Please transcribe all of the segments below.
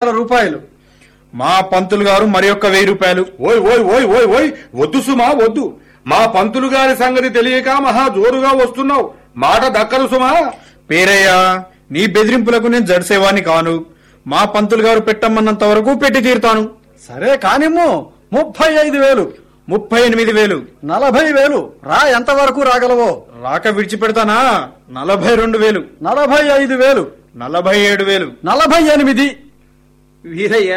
వందల రూపాయలు మా పంతులు గారు మరి ఒక్క వెయ్యి రూపాయలు ఓయ్ ఓయ్ ఓయ్ ఓయ్ ఓయ్ వద్దు సుమా వద్దు మా పంతులు గారి సంగతి తెలియక మహా జోరుగా వస్తున్నావు మాట దక్కదు సుమా పేరయ్యా నీ బెదిరింపులకు నేను జడిసేవాని కాను మా పంతులు గారు పెట్టమన్నంత వరకు పెట్టి తీరుతాను సరే కానిమ్ము ముప్పై ఐదు వేలు ముప్పై ఎనిమిది వేలు నలభై వేలు రా ఎంతవరకు రాగలవో రాక విడిచిపెడతానా నలభై రెండు వేలు నలభై ఐదు వేలు నలభై ఏడు వేలు నలభై ఎనిమిది వీరయ్య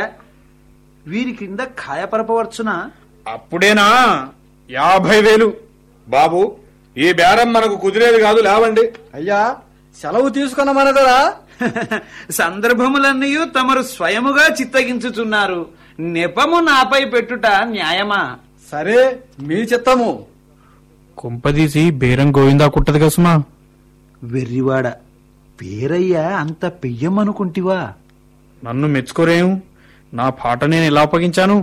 వీరి కింద ఖాయపరపవచ్చునా అప్పుడేనా యాభై వేలు బాబు ఈ బేరం మనకు కుదిరేది కాదు లేవండి అయ్యా సెలవు తీసుకున్నమనదరా సందర్భములన్నీ తమరు స్వయముగా చిత్తగించుచున్నారు నెపము నాపై పెట్టుట న్యాయమా సరే మీ చిత్తము కుంపదీసి బేరం గోవిందా కుట్టదు కసుమా వెర్రివాడ పేరయ్య అంత పెయ్యమనుకుంటివా నన్ను మెచ్చుకోరేం నా పాట నేను ఎలా అప్పగించాను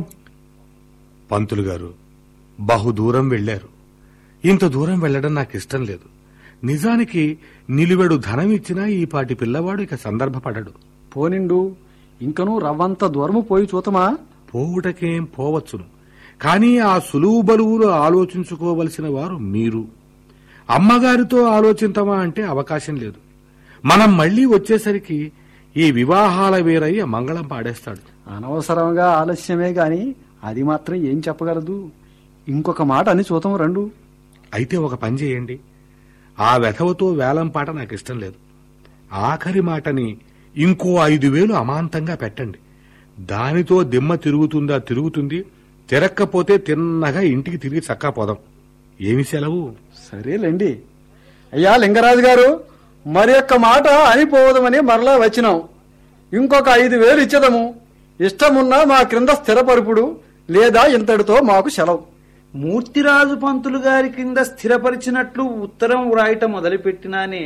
పంతులు గారు బహుదూరం వెళ్లారు ఇంత దూరం వెళ్లడం నాకు ఇష్టం లేదు నిజానికి నిలువెడు ధనం ఇచ్చినా ఈ పాటి పిల్లవాడు ఇక సందర్భపడడు పోనిండు ఇంకనూ రవ్వంత దూరము పోయి చూతమా పోవుటకేం పోవచ్చును కానీ ఆ సులువు బలువులు ఆలోచించుకోవలసిన వారు మీరు అమ్మగారితో ఆలోచించమా అంటే అవకాశం లేదు మనం మళ్ళీ వచ్చేసరికి ఈ వివాహాల వీరయ్య మంగళం పాడేస్తాడు అనవసరంగా ఆలస్యమే గాని అది మాత్రం ఏం చెప్పగలదు ఇంకొక మాట అని చూతం రండు అయితే ఒక పని చేయండి ఆ వెధవతో వేలం పాట నాకు ఇష్టం లేదు ఆఖరి మాటని ఇంకో ఐదు వేలు అమాంతంగా పెట్టండి దానితో దిమ్మ తిరుగుతుందా తిరుగుతుంది తిరక్కపోతే తిన్నగా ఇంటికి తిరిగి చక్కా పోదాం ఏమి సెలవు సరేలేండి అయ్యా లింగరాజు గారు మరి యొక్క మాట అనిపోవదమని మరలా వచ్చినాం ఇంకొక ఐదు వేలు ఇచ్చదము ఇష్టమున్నా మా క్రింద స్థిరపరుపుడు లేదా ఇంతటితో మాకు సెలవు మూర్తిరాజు పంతులు గారి కింద స్థిరపరిచినట్లు ఉత్తరం వ్రాయటం మొదలుపెట్టినానే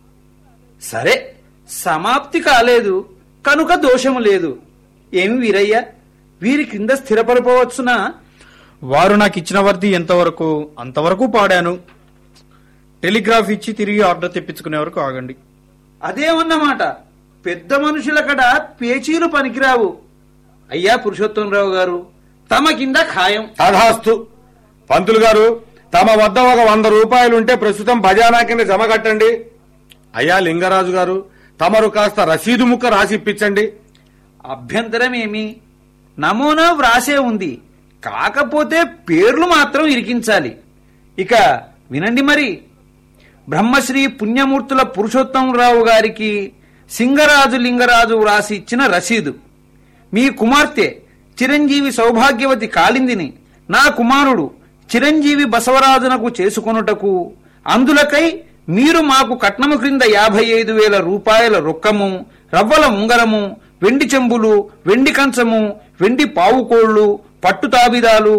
సరే సమాప్తి కాలేదు కనుక దోషము లేదు ఏం వీరయ్య వీరి కింద స్థిరపరపవచ్చునా వారు నాకు ఇచ్చిన వర్ది ఎంతవరకు అంతవరకు పాడాను టెలిగ్రాఫ్ ఇచ్చి తిరిగి ఆర్డర్ తెప్పించుకునే వరకు ఆగండి అదేమన్నమాట పెద్ద మనుషుల కడ పేచీలు పనికిరావు అయ్యా పురుషోత్తమరావు గారు తమ కింద ఖాయం తథాస్తు పంతులు గారు తమ వద్ద ఒక వంద రూపాయలుంటే ప్రస్తుతం భజానా కింద జమ కట్టండి అయ్యా లింగరాజు గారు తమరు కాస్త రసీదు ముక్క రాసి ఇప్పించండి అభ్యంతరం ఏమి నమూనా వ్రాసే ఉంది కాకపోతే పేర్లు మాత్రం ఇరికించాలి ఇక వినండి మరి బ్రహ్మశ్రీ పుణ్యమూర్తుల పురుషోత్తమరావు గారికి సింగరాజు లింగరాజు వ్రాసి ఇచ్చిన రసీదు మీ కుమార్తె చిరంజీవి సౌభాగ్యవతి కాళిందిని నా కుమారుడు చిరంజీవి బసవరాజునకు చేసుకొనుటకు అందులకై మీరు మాకు కట్నము క్రింద యాభై ఐదు వేల రూపాయల రొక్కము రవ్వల ఉంగరము వెండి చెంబులు వెండి కంచము వెండి పావుకోళ్లు పట్టు తాబిదాలు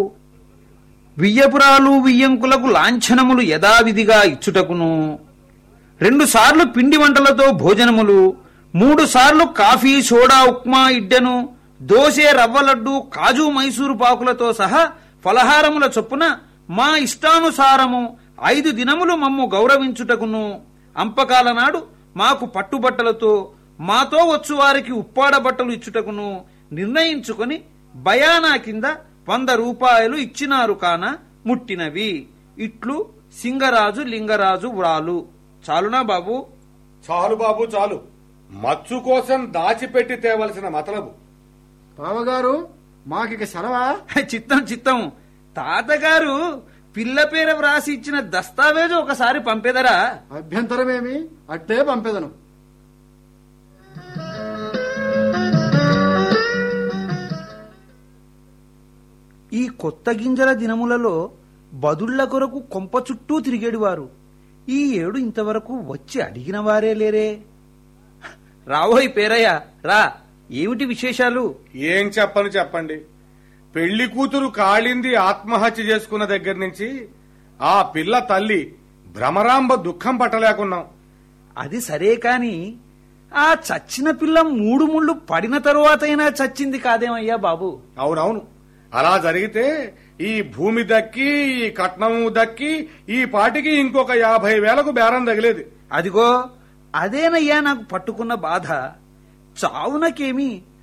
వియ్యపురాలు వియ్యంకులకు లాంఛనములు యథావిధిగా ఇచ్చుటకును రెండు సార్లు పిండి వంటలతో భోజనములు మూడు సార్లు కాఫీ సోడా ఉప్మా ఇడ్డెను దోసె రవ్వ లడ్డు కాజు మైసూరు పాకులతో సహా ఫలహారముల చొప్పున మా ఇష్టానుసారము ఐదు దినములు మమ్ము గౌరవించుటకును అంపకాల నాడు మాకు పట్టుబట్టలతో మాతో వచ్చు వారికి ఉప్పాడ బట్టలు ఇచ్చుటకును నిర్ణయించుకొని బయానా కింద వంద రూపాయలు ఇచ్చినారు కాన ముట్టినవి ఇట్లు సింగరాజు లింగరాజు వ్రాలు చాలునా బాబు చాలు బాబు చాలు మచ్చు కోసం దాచిపెట్టి తేవలసిన మతలబు బావగారు మాకిక సెలవా చిత్తం చిత్తం తాతగారు పిల్ల పేర వ్రాసి ఇచ్చిన దస్తావేజు ఒకసారి పంపేదరా అభ్యంతరమేమి అట్టే పంపెదను ఈ కొత్త గింజల దినములలో బదుళ్ల కొరకు కొంప చుట్టూ తిరిగేడివారు ఈ ఏడు ఇంతవరకు వచ్చి అడిగిన వారే లేరే రావోయ్ పేరయ్య రా ఏమిటి విశేషాలు ఏం చెప్పను చెప్పండి పెళ్లి కూతురు కాళింది ఆత్మహత్య చేసుకున్న దగ్గర నుంచి ఆ పిల్ల తల్లి భ్రమరాంబ దుఃఖం పట్టలేకున్నాం అది సరే కాని ఆ చచ్చిన పిల్ల మూడు ముళ్ళు పడిన తరువాతైనా చచ్చింది కాదేమయ్యా బాబు అవునవును అలా జరిగితే ఈ భూమి దక్కి ఈ కట్నం దక్కి ఈ పాటికి ఇంకొక యాభై వేలకు బేరం తగిలేది అదిగో అదేనయ్యా నాకు పట్టుకున్న బాధ చావునకేమి